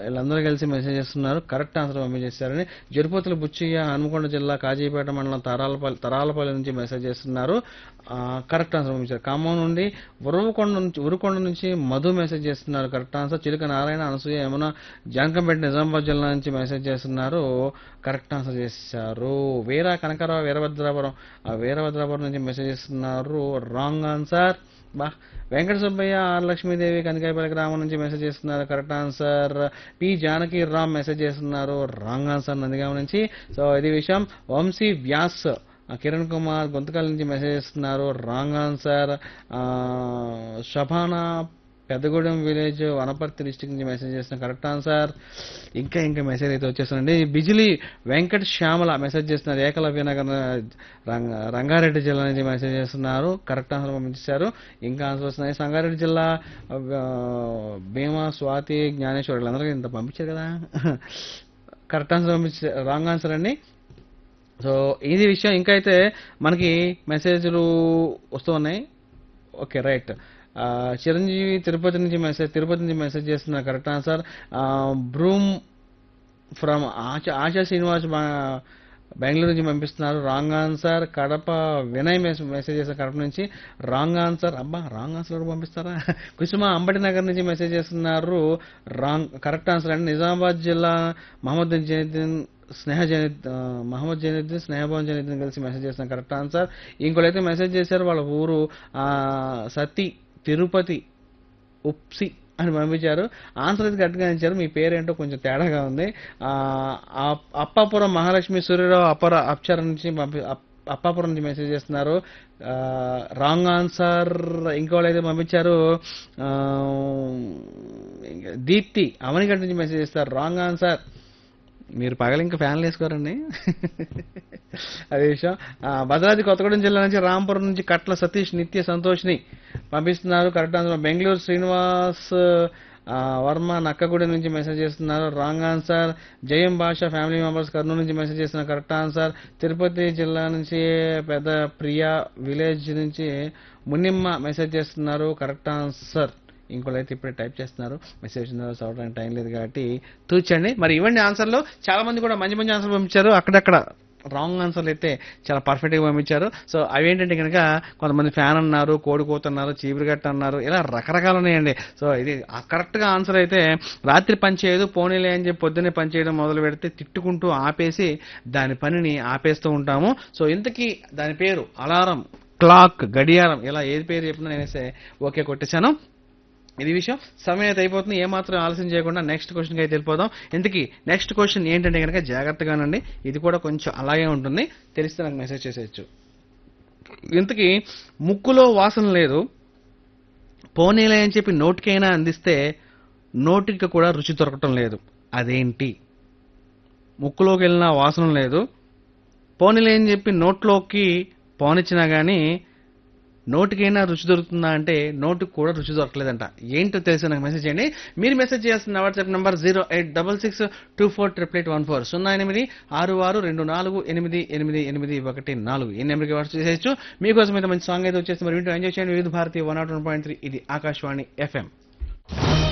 వీళ్ళందరూ కలిసి మెసేజ్ చేస్తున్నారు కరెక్ట్ ఆన్సర్ పంపించేశారని జరుపతుల బుచ్చయ్య హనుమకొండ జిల్లా కాజీపేట మండలం తరాలపల్లి తరాలపల్లి నుంచి మెసేజ్ చేస్తున్నారు ఆ, కరెక్ట్ ఆన్సర్ పంపించారు ఖమ్మం నుండి ఉరవకొండ నుంచి ఉరుకొండ నుంచి మధు మెసేజ్ చేస్తున్నారు కరెక్ట్ ఆన్సర్ చిలుక నారాయణ అనసూయ యమున జానకంపేట నిజామాబాద్ జిల్లా నుంచి మెసేజ్ చేస్తున్నారు కరెక్ట్ ఆన్సర్ చేశారు వీర కనకరావు వీరభద్రాపురం ఆ వీరభద్రాపురం నుంచి మెసేజ్ చేస్తున్నారు రాంగ్ ఆన్సర్ బా వెంకట సుబ్బయ్య ఆర్ లక్ష్మీదేవి కనకాయపల్లి గ్రామం నుంచి మెసేజ్ చేస్తున్నారు correct answer P Janaki Ram message చేస్తున్నారు రాంగ్ ఆన్సర్ నందిగామ నుంచి సో ఇది విషయం వంశీ వ్యాస్ ఆ, కిరణ్ కుమార్ గొంతకల్ నుంచి మెసేజ్ చేస్తున్నారు రాంగ్ ఆన్సర్ ఆ, షబానా పెద్దగూడెం విలేజ్ వనపర్తి డిస్టిక్ నుంచి మెసేజ్ చేస్తున్న కరెక్ట్ ఆన్సర్ ఇంకా ఇంకా మెసేజ్ అయితే వచ్చేస్తుందండి బిజిలీ వెంకట్ శ్యామల మెసేజ్ చేస్తున్నారు ఏకలవ్య నగర్ రంగ రంగారెడ్డి జిల్లా నుంచి మెసేజ్ చేస్తున్నారు కరెక్ట్ ఆన్సర్ పంపించారు ఇంకా ఆన్సర్ వస్తున్నాయి సంగారెడ్డి జిల్లా ఆ, భీమా స్వాతి జ్ఞానేశ్వర్ వీళ్ళందరూ ఇంత పంపించారు కదా కరెక్ట్ ఆన్సర్ పంపించారు రాంగ్ ఆన్సర్ అండి సో ఇది విషయం ఇంకా అయితే మనకి మెసేజ్లు వస్తూ ఉన్నాయి ఓకే రైట్ ఆ, చిరంజీవి తిరుపతి నుంచి మెసేజ్ తిరుపతి నుంచి మెసేజ్ చేస్తున్న కరెక్ట్ ఆన్సర్ బ్రూమ్ ఫ్రమ్ ఆశా ఆశా శ్రీనివాస్ బా- బెంగళూరు నుంచి పంపిస్తున్నారు రాంగ్ ఆన్సర్ కడప వినయ్ మెస్- మెసేజ్ చేసిన కడప నుంచి రాంగ్ ఆన్సర్ అబ్బా రాంగ్ ఆన్సర్ కూడా పంపిస్తారా కుసుమ అంబటి నగర్ నుంచి మెసేజ్ చేస్తున్నారు రాంగ్ కరెక్ట్ ఆన్సర్ అండి నిజామాబాద్ జిల్లా మహమ్మద్ జైనుద్దీన్ స్నేహ జైనుద్ ఆ, మహమ్మద్ జైనుద్దీన్ స్నేహభవన్ జైనుద్దీన్ కలిసి మెసేజ్ చేసిన కరెక్ట్ ఆన్సర్ ఇంకోళ్ళైతే మెసేజ్ చేశారు వాళ్ళ ఊరు ఆ, సతి తిరుపతి ఉప్సి అని పంపించారు ఆన్సర్ అయితే కరెక్ట్గా ఇచ్చారు మీ పేరేంటో కొంచెం తేడాగా ఉంది ఆ, ఆ- అప్పాపురం మహాలక్ష్మి సూర్యరావు అపర అప్చర నుంచి పంపి అప్- అప్పాపురం నుంచి మెసేజ్ చేస్తున్నారు రాంగ్ ఆన్సర్ ఇంకోళ్ళు అయితే పంపించారు ఆ, ఇంకా దీప్తి అవనిగడ్డ నుంచి మెసేజ్ చేస్తారు రాంగ్ ఆన్సర్ మీరు పగల ఇంకా ఫ్యాన్లు వేసుకోరండి అదే విషయం ఆ, భద్రాద్రి కొత్తగూడెం జిల్లా నుంచి రాంపురం నుంచి కట్ల సతీష్ నిత్య సంతోష్ని పంపిస్తున్నారు కరెక్ట్ ఆన్సర్ బెంగళూరు శ్రీనివాస్ ఆ, వర్మ నక్కగూడెం నుంచి మెసేజ్ చేస్తున్నారు రాంగ్ ఆన్సర్ జయం భాష ఫ్యామిలీ మెంబర్స్ కర్నూలు నుంచి మెసేజ్ చేస్తున్నారు కరెక్ట్ ఆన్సర్ తిరుపతి జిల్లా నుంచి పెద్ద ప్రియా విలేజ్ నుంచి మునిమ్మ మెసేజ్ చేస్తున్నారు కరెక్ట్ ఆన్సర్ ఇంకోళ్ళైతే ఇప్పుడే టైప్ చేస్తున్నారు మెసేజ్ చదవడానికి టైం లేదు కాబట్టి తూచండి మరి ఇవ్వండి ఆన్సర్లు చాలా మంది కూడా మంచి మంచి ఆన్సర్ పంపించారు అక్కడక్కడ రాంగ్ ఆన్సర్లు అయితే చాలా పర్ఫెక్ట్ గా పంపించారు సో అవి ఏంటంటే కనుక కొంతమంది ఫ్యాన్ అన్నారు కోడికోత అన్నారు చీపురుగట్ట అన్నారు ఇలా రకరకాలు ఉన్నాయండి సో ఇది కరెక్ట్ గా ఆన్సర్ అయితే రాత్రి పని చేయదు పోనీలే అని చెప్పి పొద్దున్నే పని చేయడం మొదలు పెడితే తిట్టుకుంటూ ఆపేసి దాని పనిని ఆపేస్తూ ఉంటాము సో ఇంతకీ దాని పేరు అలారం క్లాక్ గడియారం ఇలా ఏది పేరు చెప్పినా నేనేసే ఓకే కొట్టేశాను ఇది విషయం సమయం అయితే అయిపోతుంది ఏమాత్రం ఆలస్యం చేయకుండా నెక్స్ట్ క్వశ్చన్కి అయితే వెళ్ళిపోదాం ఇంతకీ నెక్స్ట్ క్వశ్చన్ ఏంటంటే కనుక జాగ్రత్తగానండి ఇది కూడా కొంచెం అలాగే ఉంటుంది తెలిస్తే నాకు మెసేజ్ చేసేయచ్చు ఇంతకీ ముక్కులో వాసన లేదు పోనీలే అని చెప్పి నోటికైనా అందిస్తే నోటికి కూడా రుచి దొరకటం లేదు అదేంటి ముక్కులోకి వెళ్ళిన వాసన లేదు పోనీలే అని చెప్పి నోట్లోకి పోనిచ్చినా కానీ నోటికైనా రుచి దొరుకుతుందా అంటే నోటికి కూడా రుచి దొరకలేదంట ఏంటో తెలిసి నాకు మెసేజ్ చేయండి మీరు మెసేజ్ చేస్తున్న WhatsApp number zero eight double six two four triple eight one four సున్నా ఎనిమిది ఆరు ఆరు రెండు నాలుగు ఎనిమిది ఎనిమిది ఎనిమిది ఒకటి నాలుగు ఈ నెంబర్కి వాట్సాప్ చేసేయచ్చు మీకోసం అయితే మంచి సాంగ్ అయితే వచ్చేసి మరి వింటూ ఎంజాయ్ చేయండి Vividha Bharati one naught one point three ఇది ఆకాశవాణి ఎఫ్ఎం